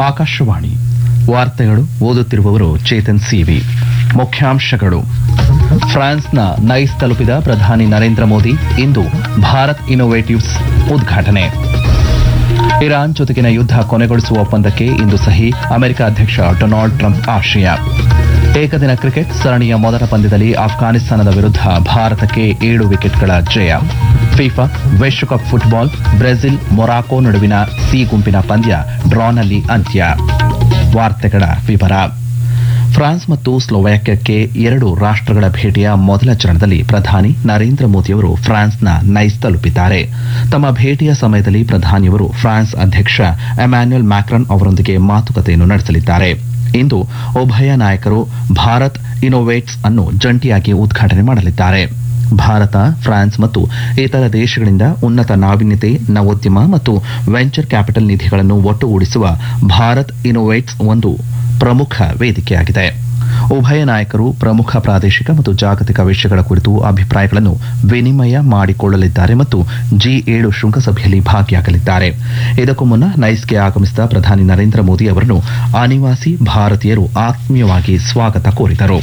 ಆಕಾಶವಾಣಿ ವಾರ್ತೆಗಳು ಓದುತ್ತಿರುವವರು ಚೇತನ್ ಸಿವಿ ಮುಖ್ಯಾಂಶಗಳು ಫ್ರಾನ್ಸ್ನ ನೈಸ್ ತಲುಪಿದ ಪ್ರಧಾನಿ ನರೇಂದ್ರ ಮೋದಿ ಇಂದು ಭಾರತ್ ಇನ್ನೋವೇಟಿವ್ಸ್ ಉದ್ಘಾಟನೆ ಇರಾನ್ ಜೊತೆಗಿನ ಯುದ್ಧ ಕೊನೆಗೊಳಿಸುವ ಒಪ್ಪಂದಕ್ಕೆ ಇಂದು ಸಹಿ ಅಮೆರಿಕ ಅಧ್ಯಕ್ಷ ಡೊನಾಲ್ಡ್ ಟ್ರಂಪ್ ಆಶಯ ಏಕದಿನ ಕ್ರಿಕೆಟ್ ಸರಣಿಯ ಮೊದಲ ಪಂದ್ಯದಲ್ಲಿ ಅಫ್ಘಾನಿಸ್ತಾನದ ವಿರುದ್ಧ ಭಾರತಕ್ಕೆ ಏಳು ವಿಕೆಟ್ಗಳ ಜಯ ಫಿಫಾ ವಿಶ್ವಕಪ್ ಫುಟ್ಬಾಲ್ ಬ್ರೆಜಿಲ್ ಮೊರಾಕೊ ನಡುವಿನ ಸಿ ಗುಂಪಿನ ಪಂದ್ಯ ಡ್ರಾನಲ್ಲಿ ಅಂತ್ಯ ವಾರ್ತೆಗಳ ವಿವರ ಫ್ರಾನ್ಸ್ ಮತ್ತು ಸ್ಲೋವಾಕ್ಯಕ್ಕೆ ಎರಡು ರಾಷ್ಟ್ರಗಳ ಭೇಟಿಯ ಮೊದಲ ಚರಣದಲ್ಲಿ ಪ್ರಧಾನಿ ನರೇಂದ್ರ ಮೋದಿಯವರು ಫ್ರಾನ್ಸ್ನ ನೈಸ್ ತಲುಪಿದ್ದಾರೆ ತಮ್ಮ ಭೇಟಿಯ ಸಮಯದಲ್ಲಿ ಪ್ರಧಾನಿಯವರು ಫ್ರಾನ್ಸ್ ಅಧ್ಯಕ್ಷ ಎಮ್ಯಾನ್ಯುಯಲ್ ಮ್ಯಾಕ್ರನ್ ಅವರೊಂದಿಗೆ ಮಾತುಕತೆಯನ್ನು ನಡೆಸಲಿದ್ದಾರೆ ಇಂದು ಉಭಯ ನಾಯಕರು ಭಾರತ್ ಇನೋವೇಟ್ಸ್ ಅನ್ನು ಜಂಟಿಯಾಗಿ ಉದ್ಘಾಟನೆ ಮಾಡಲಿದ್ದಾರೆ ಭಾರತ ಫ್ರಾನ್ಸ್ ಮತ್ತು ಇತರ ದೇಶಗಳಿಂದ ಉನ್ನತ ನಾವೀನ್ಯತೆ ನವೋದ್ಯಮ ಮತ್ತು ವೆಂಚರ್ ಕ್ಯಾಪಿಟಲ್ ನಿಧಿಗಳನ್ನು ಒಟ್ಟುಗೂಡಿಸುವ ಭಾರತ್ ಇನೋವೇಟ್ಸ್ ಒಂದು ಪ್ರಮುಖ ವೇದಿಕೆಯಾಗಿದೆ ಉಭಯ ನಾಯಕರು ಪ್ರಮುಖ ಪ್ರಾದೇಶಿಕ ಮತ್ತು ಜಾಗತಿಕ ವಿಷಯಗಳ ಕುರಿತು ಅಭಿಪ್ರಾಯಗಳನ್ನು ವಿನಿಮಯ ಮಾಡಿಕೊಳ್ಳಲಿದ್ದಾರೆ ಮತ್ತು ಜಿ ಏಳು ಶೃಂಗಸಭೆಯಲ್ಲಿ ಭಾಗಿಯಾಗಲಿದ್ದಾರೆ ಇದಕ್ಕೂ ಮುನ್ನ ನೈಸ್ಗೆ ಆಗಮಿಸಿದ ಪ್ರಧಾನಿ ನರೇಂದ್ರ ಮೋದಿ ಅವರನ್ನು ಅನಿವಾಸಿ ಭಾರತೀಯರು ಆತ್ಮೀಯವಾಗಿ ಸ್ವಾಗತ ಕೋರಿದರು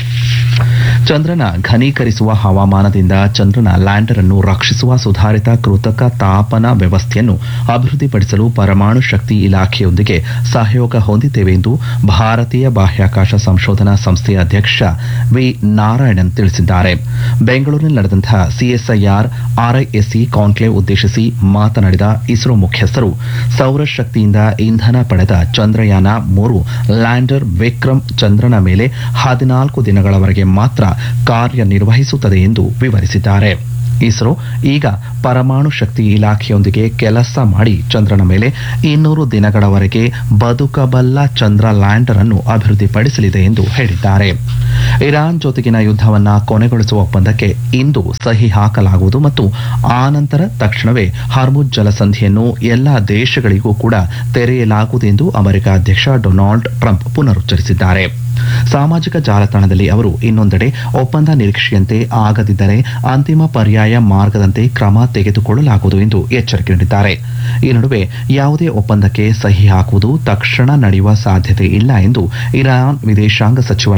ಚಂದ್ರನ ಘನೀಕರಿಸುವ ಹವಾಮಾನದಿಂದ ಚಂದ್ರನ ಲ್ಯಾಂಡರ್ ಅನ್ನು ರಕ್ಷಿಸುವ ಸುಧಾರಿತ ಕೃತಕ ತಾಪನ ವ್ಯವಸ್ಥೆಯನ್ನು ಅಭಿವೃದ್ಧಿಪಡಿಸಲು ಪರಮಾಣು ಶಕ್ತಿ ಇಲಾಖೆಯೊಂದಿಗೆ ಸಹಯೋಗ ಹೊಂದಿದ್ದೇವೆ ಎಂದು ಭಾರತೀಯ ಬಾಹ್ಯಾಕಾಶ ಸಂಶೋಧನಾ ಸಂಸ್ಥೆಯ ಅಧ್ಯಕ್ಷ ವಿ ನಾರಾಯಣನ್ ತಿಳಿಸಿದ್ದಾರೆ ಬೆಂಗಳೂರಿನಲ್ಲಿ ನಡೆದಂತಹ ಸಿಎಸ್ಐಆರ್ ಆರ್ಐಎಸ್ಸಿ ಕಾನ್ಕ್ಲೇವ್ ಉದ್ದೇಶಿಸಿ ಮಾತನಾಡಿದ ಇಸ್ರೋ ಮುಖ್ಯಸ್ಥರು ಸೌರಶಕ್ತಿಯಿಂದ ಇಂಧನ ಪಡೆದ ಚಂದ್ರಯಾನ ಮೂರು ಲ್ಯಾಂಡರ್ ವಿಕ್ರಮ್ ಚಂದ್ರನ ಮೇಲೆ ಹದಿನಾಲ್ಕು ದಿನಗಳವರೆಗೆ ಮಾತ್ರ ಕಾರ್ಯನಿರ್ವಹಿಸುತ್ತದೆ ಎಂದು ವಿವರಿಸಿದ್ದಾರೆ ಇಸ್ರೋ ಈಗ ಪರಮಾಣು ಶಕ್ತಿ ಇಲಾಖೆಯೊಂದಿಗೆ ಕೆಲಸ ಮಾಡಿ ಚಂದ್ರನ ಮೇಲೆ ಇನ್ನೂರು ದಿನಗಳವರೆಗೆ ಬದುಕಬಲ್ಲ ಚಂದ್ರ ಲ್ಯಾಂಡರ್ ಅನ್ನು ಅಭಿವೃದ್ಧಿಪಡಿಸಲಿದೆ ಎಂದು ಹೇಳಿದ್ದಾರೆ ಇರಾನ್ ಜೊತೆಗಿನ ಯುದ್ಧವನ್ನ ಕೊನೆಗೊಳಿಸುವ ಒಪ್ಪಂದಕ್ಕೆ ಇಂದು ಸಹಿ ಹಾಕಲಾಗುವುದು ಮತ್ತು ಆ ನಂತರ ತಕ್ಷಣವೇ ಹಾರ್ಮುಜ್ ಜಲಸಂಧಿಯನ್ನು ಎಲ್ಲಾ ದೇಶಗಳಿಗೂ ಕೂಡ ತೆರೆಯಲಾಗುವುದು ಎಂದು ಅಮೆರಿಕ ಅಧ್ಯಕ್ಷ ಡೊನಾಲ್ಡ್ ಟ್ರಂಪ್ ಪುನರುಚ್ಚರಿಸಿದ್ದಾರೆ ಸಾಮಾಜಿಕ ಜಾಲತಾಣದಲ್ಲಿ ಅವರು ಇನ್ನೊಂದೆಡೆ ಒಪ್ಪಂದ ನಿರೀಕ್ಷೆಯಂತೆ ಆಗದಿದ್ದರೆ ಅಂತಿಮ ಪರ್ಯಾಯ ಮಾರ್ಗದಂತೆ ಕ್ರಮ ತೆಗೆದುಕೊಳ್ಳಲಾಗುವುದು ಎಂದು ಎಚ್ಚರಿಕೆ ನೀಡಿದ್ದಾರೆ ಈ ನಡುವೆ ಯಾವುದೇ ಒಪ್ಪಂದಕ್ಕೆ ಸಹಿ ಹಾಕುವುದು ತಕ್ಷಣ ನಡೆಯುವ ಸಾಧ್ಯತೆ ಇಲ್ಲ ಎಂದು ಇರಾನ್ ವಿದೇಶಾಂಗ ಸಚಿವ